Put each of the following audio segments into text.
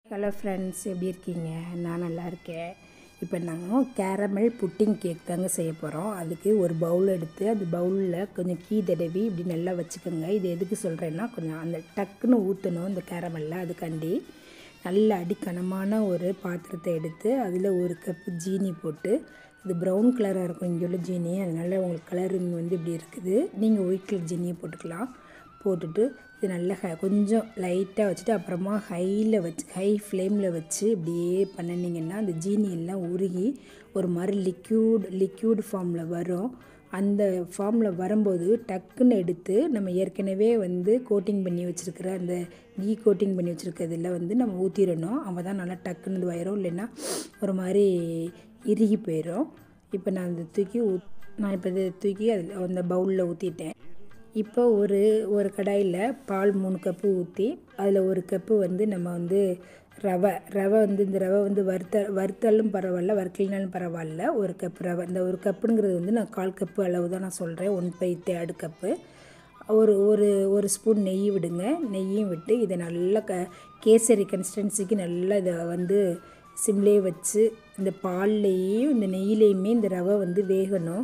hello friends எப்படி இருக்கீங்க நான் நல்லா இருக்கேன் இப்போ நாங்கள் கேரமல் புட்டிங் கேக் தாங்க செய்ய போகிறோம் அதுக்கு ஒரு பவுல் எடுத்து அந்த பவுலில் கொஞ்சம் கீ தடவி இப்படி நல்லா வச்சுக்கோங்க இது எதுக்கு சொல்கிறேன்னா கொஞ்சம் அந்த டக்குன்னு ஊற்றணும் இந்த கேரமலில் அதுக்காண்டி நல்ல அடிக்கனமான ஒரு பாத்திரத்தை எடுத்து அதில் ஒரு கப்பு ஜீனி போட்டு இது ப்ரௌன் கலராக இருக்கும் இங்கே உள்ள ஜீனி அதனால் உங்களுக்கு கலரிங் வந்து இப்படி இருக்குது நீங்கள் ஒயிட் கலர் ஜீனியை போட்டுக்கலாம் போட்டுட்டு இது நல்லா ஹ கொஞ்சம் லைட்டாக வச்சுட்டு அப்புறமா ஹையில் வச்சு ஹை ஃப்ளேமில் வச்சு இப்படியே பண்ணினீங்கன்னா அந்த ஜீனி எல்லாம் உருகி ஒரு மாதிரி லிக்யூட் லிக்யூட் ஃபார்மில் வரும் அந்த ஃபார்மில் வரும்போது டக்குன்னு எடுத்து நம்ம ஏற்கனவே வந்து கோட்டிங் பண்ணி வச்சுருக்கிற அந்த கீ கோட்டிங் பண்ணி வச்சுருக்கிறதுல வந்து நம்ம ஊற்றிடணும் அவன் தான் நல்லா டக்குன்னு இது வயிறும் இல்லைன்னா ஒரு மாதிரி இறுகி போயிடும் இப்போ நான் அந்த தூக்கி ஊத் நான் இப்போ இதை தூக்கி அதில் அந்த பவுலில் ஊற்றிட்டேன் இப்போ ஒரு ஒரு கடாயில் பால் மூணு கப்பு ஊற்றி அதில் ஒரு கப்பு வந்து நம்ம வந்து ரவை ரவை வந்து இந்த ரவை வந்து வறுத்த வறுத்தாலும் பரவாயில்ல வறுக்கலினாலும் பரவாயில்ல ஒரு கப் ரவை இந்த ஒரு கப்புங்கிறது வந்து நான் கால் கப்பு அளவு தான் நான் சொல்கிறேன் ஒன் பை தேர்டு கப்பு ஒரு ஒரு ஒரு ஸ்பூன் நெய் விடுங்க நெய்யும் விட்டு இதை நல்லா க கேசரி கன்சிஸ்டன்சிக்கு நல்லா இதை வந்து சிம்லேயே வச்சு இந்த பால்லையும் இந்த நெய்யிலையுமே இந்த ரவை வந்து வேகணும்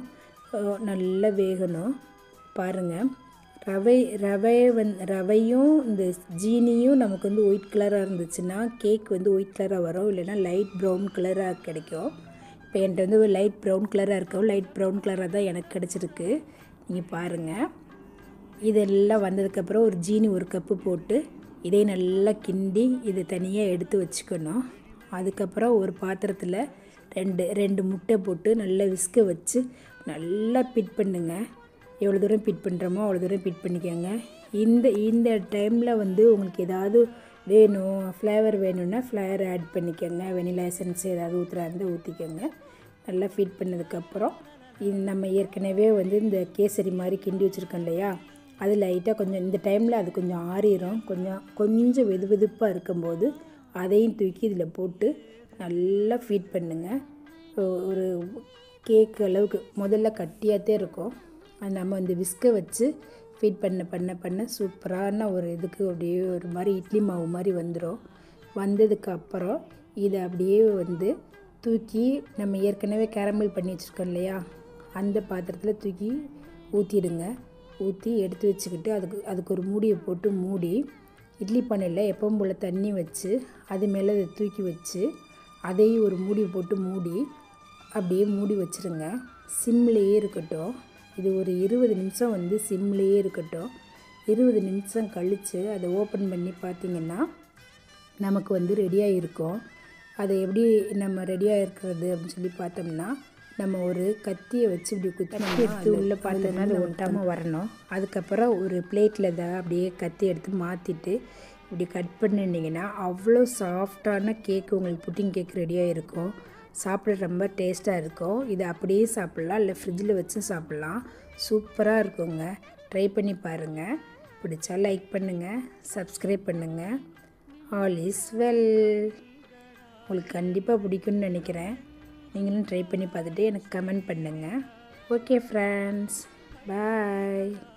நல்லா வேகணும் பாருங்கள் ரவை ரவை வந் ரவையும் இந்த ஜீனியும் நமக்கு வந்து ஒயிட் கலராக இருந்துச்சுன்னா கேக் வந்து ஒயிட் கலராக வரும் இல்லைன்னா லைட் ப்ரௌன் கலராக கிடைக்கும் இப்போ என்கிட்ட வந்து ஒரு லைட் ப்ரௌன் கலராக இருக்கும் லைட் ப்ரௌன் கலராக தான் எனக்கு கிடச்சிருக்கு நீங்கள் பாருங்கள் இதெல்லாம் வந்ததுக்கப்புறம் ஒரு ஜீனி ஒரு கப்பு போட்டு இதை நல்லா கிண்டி இதை தனியாக எடுத்து வச்சுக்கணும் அதுக்கப்புறம் ஒரு பாத்திரத்தில் ரெண்டு ரெண்டு முட்டை போட்டு நல்லா விஸ்க வச்சு நல்லா பிட் பண்ணுங்கள் எவ்வளோ தூரம் பிட் பண்ணுறோமோ அவ்வளோ தூரம் பிட் பண்ணிக்கோங்க இந்த இந்த டைமில் வந்து உங்களுக்கு ஏதாவது வேணும் ஃப்ளேவர் வேணும்னா ஃப்ளேவர் ஆட் பண்ணிக்கோங்க வெனிலா எசன்ஸ் ஏதாவது ஊற்றுறா இருந்தால் ஊற்றிக்கோங்க நல்லா ஃபிட் பண்ணதுக்கப்புறம் இது நம்ம ஏற்கனவே வந்து இந்த கேசரி மாதிரி கிண்டி வச்சுருக்கோம் இல்லையா அது லைட்டாக கொஞ்சம் இந்த டைமில் அது கொஞ்சம் ஆறிடும் கொஞ்சம் கொஞ்சம் வெது வெதுப்பாக இருக்கும்போது அதையும் தூக்கி இதில் போட்டு நல்லா ஃபீட் பண்ணுங்கள் ஒரு கேக் அளவுக்கு முதல்ல கட்டியாகத்தே இருக்கும் அது நம்ம இந்த விஸ்கை வச்சு ஃபீட் பண்ண பண்ண பண்ண சூப்பரான ஒரு இதுக்கு அப்படியே ஒரு மாதிரி இட்லி மாவு மாதிரி வந்துடும் வந்ததுக்கு அப்புறம் இதை அப்படியே வந்து தூக்கி நம்ம ஏற்கனவே கேரமல் பண்ணி வச்சுருக்கோம் இல்லையா அந்த பாத்திரத்தில் தூக்கி ஊற்றிடுங்க ஊற்றி எடுத்து வச்சுக்கிட்டு அதுக்கு அதுக்கு ஒரு மூடியை போட்டு மூடி இட்லி பானையில் எப்பவும் போல் தண்ணி வச்சு அது மேலே அதை தூக்கி வச்சு அதையும் ஒரு மூடி போட்டு மூடி அப்படியே மூடி வச்சுருங்க சிம்லேயே இருக்கட்டும் இது ஒரு இருபது நிமிஷம் வந்து சிம்லேயே இருக்கட்டும் இருபது நிமிஷம் கழித்து அதை ஓப்பன் பண்ணி பார்த்திங்கன்னா நமக்கு வந்து ரெடியாக இருக்கும் அதை எப்படி நம்ம ரெடியாக இருக்கிறது அப்படின்னு சொல்லி பார்த்தோம்னா நம்ம ஒரு கத்தியை வச்சு இப்படி குத்தி எடுத்து உள்ளே பார்த்தோம்னா அது ஒட்டாமல் வரணும் அதுக்கப்புறம் ஒரு பிளேட்டில் இதை அப்படியே கத்தி எடுத்து மாற்றிட்டு இப்படி கட் பண்ணிட்டீங்கன்னா அவ்வளோ சாஃப்டான கேக் உங்களுக்கு புட்டிங் கேக் ரெடியாக இருக்கும் சாப்பிட ரொம்ப டேஸ்ட்டாக இருக்கும் இதை அப்படியே சாப்பிட்லாம் இல்லை ஃப்ரிட்ஜில் வச்சு சாப்பிட்லாம் சூப்பராக இருக்குங்க ட்ரை பண்ணி பாருங்கள் பிடிச்சா லைக் பண்ணுங்கள் சப்ஸ்கிரைப் பண்ணுங்கள் ஆல் இஸ் வெல் உங்களுக்கு கண்டிப்பாக பிடிக்கும்னு நினைக்கிறேன் நீங்களும் ட்ரை பண்ணி பார்த்துட்டு எனக்கு கமெண்ட் பண்ணுங்கள் ஓகே ஃப்ரெண்ட்ஸ் பாய்